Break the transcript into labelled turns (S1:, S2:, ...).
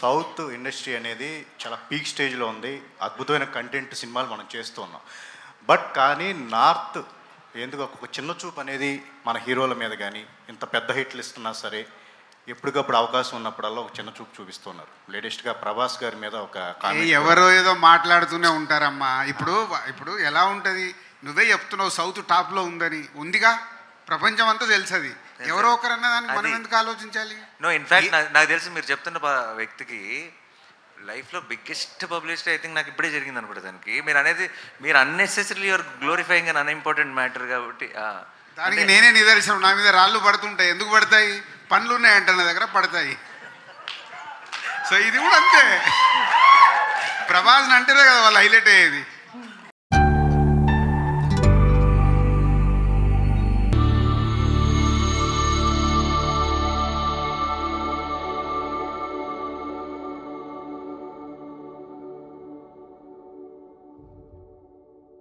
S1: south industry అనేది చాలా peak స్టేజ్లో ఉంది అద్భుతమైన కంటెంట్ సినిమాలు మనం చేస్తూ ఉన్నాం బట్ కానీ నార్త్ ఎందుకు ఒక చిన్న చూపు అనేది మన హీరోల మీద కానీ ఇంత పెద్ద హిట్లు ఇస్తున్నా సరే ఎప్పటికప్పుడు అవకాశం ఉన్నప్పుడల్లా ఒక చిన్న చూపు చూపిస్తున్నారు లేటెస్ట్గా ప్రభాస్ గారి మీద ఒక
S2: ఏ
S1: comment
S2: ఎవరో ఏదో మాట్లాడుతూనే ఉంటారమ్మా ఇప్పుడు ఇప్పుడు ఎలా ఉంటుంది నువ్వే చెప్తున్నావు సౌత్ టాప్లో ఉందని ఉందిగా ప్రపంచం అంతా తెలుసు అది ఎవరో ఒకరన్నా దానికి మనం
S3: అది-
S2: ఎందుకు ఆలోచించాలి
S3: నో ఇన్ఫాక్ట్ నాకు తెలిసి మీరు చెప్తున్న ప- వ్యక్తికి లైఫ్లో బిగ్గెస్ట్ పబ్లిసిటీ ఐ థింక్ నాకు ఇప్పుడే జరిగింది అనుకుంటా దానికి మీరు అనేది మీరు అన్నెసెసరీ యువర్ గ్లోరిఫైయింగ్ అని అన్ఇంపార్టెంట్ మ్యాటర్ కాబట్టి ఆ,
S2: దానికి
S3: అంటే-
S2: నేనే నిదర్శనం నా మీద రాళ్ళు పడుతుంటాయి ఎందుకు పడతాయి పండ్లు ఉన్నాయంట నా దగ్గర పడతాయి సో ఇది కూడా అంతే ప్రభాస్ అంటేనే కదా వాళ్ళు హైలైట్ అయ్యేది